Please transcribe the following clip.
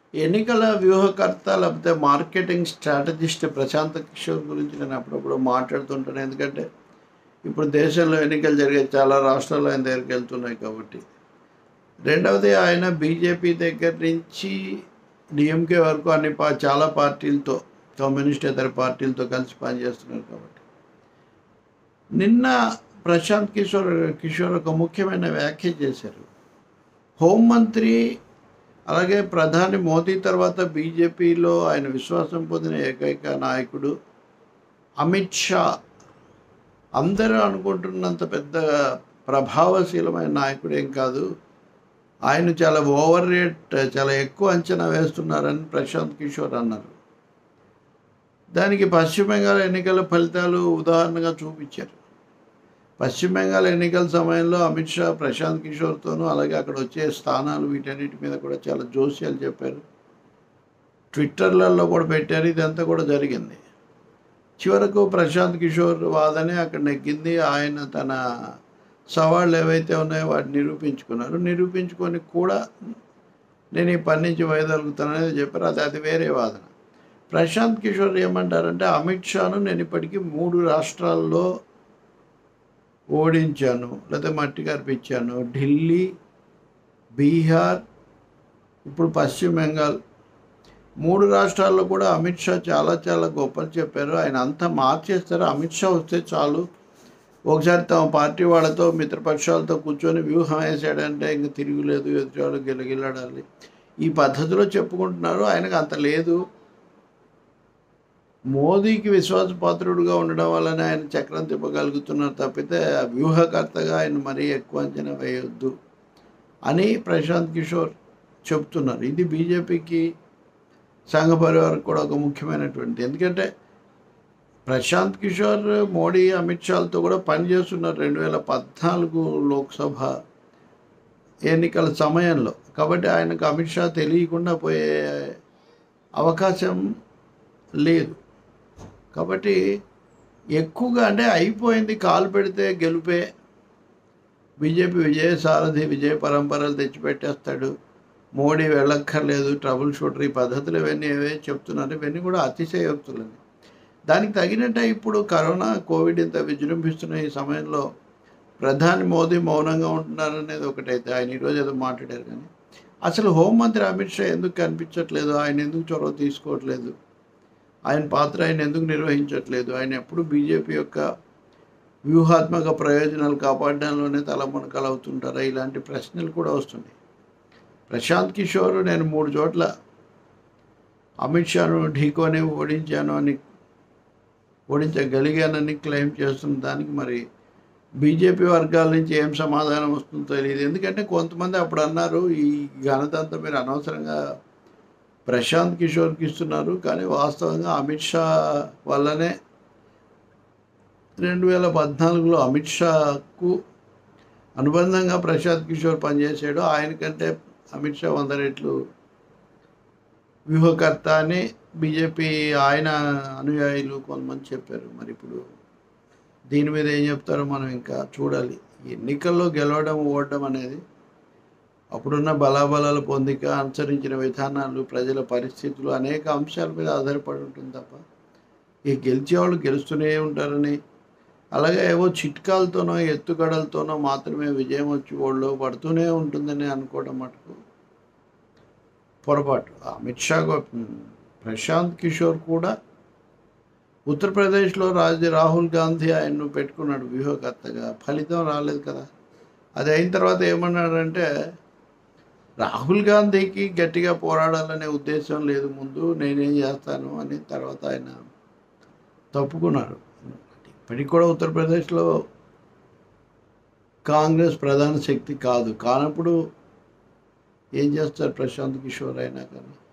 ఎన్నికల వ్యూహకర్త లేకపోతే మార్కెటింగ్ స్ట్రాటజిస్ట్ ప్రశాంత్ కిషోర్ గురించి నేను అప్పుడప్పుడు మాట్లాడుతుంటాను ఎందుకంటే ఇప్పుడు దేశంలో ఎన్నికలు జరిగే చాలా రాష్ట్రాల్లో ఆయన దగ్గరికి వెళ్తున్నాయి కాబట్టి రెండవది ఆయన బీజేపీ దగ్గర నుంచి డిఎంకే వరకు అన్ని పా చాలా పార్టీలతో కమ్యూనిస్టేతర పార్టీలతో కలిసి పనిచేస్తున్నారు కాబట్టి నిన్న ప్రశాంత్ కిషోర్ కిషోర్ ఒక ముఖ్యమైన వ్యాఖ్య చేశారు హోంమంత్రి అలాగే ప్రధాని మోదీ తర్వాత బీజేపీలో ఆయన విశ్వాసం పొందిన ఏకైక నాయకుడు అమిత్ షా అందరూ అనుకుంటున్నంత పెద్ద ప్రభావశీలమైన నాయకుడు ఏం కాదు ఆయన చాలా ఓవర్ రేట్ చాలా ఎక్కువ అంచనా వేస్తున్నారని ప్రశాంత్ కిషోర్ అన్నారు దానికి పశ్చిమ బెంగాల్ ఎన్నికల ఫలితాలు ఉదాహరణగా చూపించారు పశ్చిమ బెంగాల్ ఎన్నికల సమయంలో అమిత్ షా ప్రశాంత్ కిషోర్తోనూ అలాగే అక్కడ వచ్చే స్థానాలు వీటన్నిటి మీద కూడా చాలా జోస్యాలు చెప్పారు ట్విట్టర్లలో కూడా పెట్టారు ఇదంతా కూడా జరిగింది చివరకు ప్రశాంత్ కిషోర్ వాదనే అక్కడ నెగ్గింది ఆయన తన సవాళ్ళు ఏవైతే ఉన్నాయో వాటిని నిరూపించుకున్నారు నిరూపించుకొని కూడా నేను ఈ పని నుంచి వైదొలుగుతాననేది చెప్పారు అది అది వేరే వాదన ప్రశాంత్ కిషోర్ ఏమంటారంటే అమిత్ షాను నేను ఇప్పటికీ మూడు రాష్ట్రాల్లో ఓడించాను లేకపోతే మట్టి కనిపించాను ఢిల్లీ బీహార్ ఇప్పుడు పశ్చిమ బెంగాల్ మూడు రాష్ట్రాల్లో కూడా అమిత్ షా చాలా చాలా గొప్పలు చెప్పారు ఆయన అంతా మార్చేస్తారు అమిత్ షా వస్తే చాలు ఒకసారి తమ పార్టీ వాళ్ళతో మిత్రపక్షాలతో కూర్చొని వ్యూహం వేసాడంటే ఇంక తిరుగులేదు ఎదుటి గిలగిలాడాలి ఈ పద్ధతిలో చెప్పుకుంటున్నారు ఆయనకు అంత లేదు మోదీకి విశ్వాసపాత్రుడుగా ఉండడం వల్లనే ఆయన చక్రం తిప్పగలుగుతున్నారు తప్పితే ఆ వ్యూహకర్తగా ఆయన మరీ ఎక్కువ అంచనా వేయొద్దు అని ప్రశాంత్ కిషోర్ చెప్తున్నారు ఇది బీజేపీకి సంఘ పరివారం కూడా ఒక ముఖ్యమైనటువంటి ఎందుకంటే ప్రశాంత్ కిషోర్ మోడీ అమిత్ షాలతో కూడా పనిచేస్తున్నారు రెండు వేల పద్నాలుగు లోక్సభ ఎన్నికల సమయంలో కాబట్టి ఆయనకు అమిత్ షా తెలియకుండా పోయే అవకాశం లేదు కాబట్టి ఎక్కువగా అంటే అయిపోయింది కాలు పెడితే గెలుపే బీజేపీ విజయ సారథి విజయ పరంపరలు తెచ్చిపెట్టేస్తాడు మోడీ వెళ్ళక్కర్లేదు ట్రబుల్ షూటర్ ఈ పద్ధతులు ఇవన్నీ ఏవే చెప్తున్నారు ఇవన్నీ కూడా అతిశయోక్తులని దానికి తగినట్టే ఇప్పుడు కరోనా కోవిడ్ ఇంత విజృంభిస్తున్న ఈ సమయంలో ప్రధాని మోదీ మౌనంగా ఉంటున్నారనేది ఒకటైతే ఆయన ఈరోజు ఏదో మాట్లాడారు కానీ అసలు హోంమంత్రి అమిత్ షా ఎందుకు కనిపించట్లేదు ఆయన ఎందుకు చొరవ తీసుకోవట్లేదు ఆయన పాత్ర ఆయన ఎందుకు నిర్వహించట్లేదు ఆయన ఎప్పుడు బీజేపీ యొక్క వ్యూహాత్మక ప్రయోజనాలు కాపాడడంలోనే తలమునకలు అవుతుంటారా ఇలాంటి ప్రశ్నలు కూడా వస్తున్నాయి ప్రశాంత్ కిషోర్ నేను మూడు చోట్ల అమిత్ షాను ఢీకోని ఓడించాను అని ఓడించగలిగానని క్లెయిమ్ చేస్తున్న దానికి మరి బీజేపీ వర్గాల నుంచి ఏం సమాధానం వస్తుందో తెలియదు ఎందుకంటే కొంతమంది అప్పుడు అన్నారు ఈ ఘనత అంతా మీరు అనవసరంగా ప్రశాంత్ కిషోర్కి ఇస్తున్నారు కానీ వాస్తవంగా అమిత్ షా వల్లనే రెండు వేల పద్నాలుగులో అమిత్ షాకు అనుబంధంగా ప్రశాంత్ కిషోర్ పనిచేసాడు ఆయనకంటే అమిత్ షా వంద రెట్లు వ్యూహకర్త అని బీజేపీ ఆయన అనుయాయులు కొంతమంది చెప్పారు మరి ఇప్పుడు దీని మీద ఏం చెప్తారో మనం ఇంకా చూడాలి ఎన్నికల్లో గెలవడం ఓడడం అనేది అప్పుడున్న బలాబలాల పొందిక అనుసరించిన విధానాలు ప్రజల పరిస్థితులు అనేక అంశాల మీద ఆధారపడి ఉంటుంది తప్ప ఈ గెలిచేవాళ్ళు గెలుస్తూనే ఉంటారని అలాగే ఏవో చిట్కాలతోనో ఎత్తుగడలతోనో మాత్రమే విజయం వచ్చి వాళ్ళు పడుతూనే ఉంటుందని అనుకోవడం మటుకు పొరపాటు అమిత్ షా గో- ప్రశాంత్ కిషోర్ కూడా ఉత్తరప్రదేశ్లో రాజు రాహుల్ గాంధీ ఆయన్ను పెట్టుకున్నాడు వ్యూహకర్తగా ఫలితం రాలేదు కదా అది అయిన తర్వాత ఏమన్నాడంటే రాహుల్ గాంధీకి గట్టిగా పోరాడాలనే ఉద్దేశం లేదు ముందు నేనేం చేస్తాను అని తర్వాత ఆయన తప్పుకున్నారు ఇప్పటికి కూడా ఉత్తరప్రదేశ్లో కాంగ్రెస్ ప్రధాన శక్తి కాదు కానప్పుడు ఏం చేస్తారు ప్రశాంత్ కిషోర్ అయినా కానీ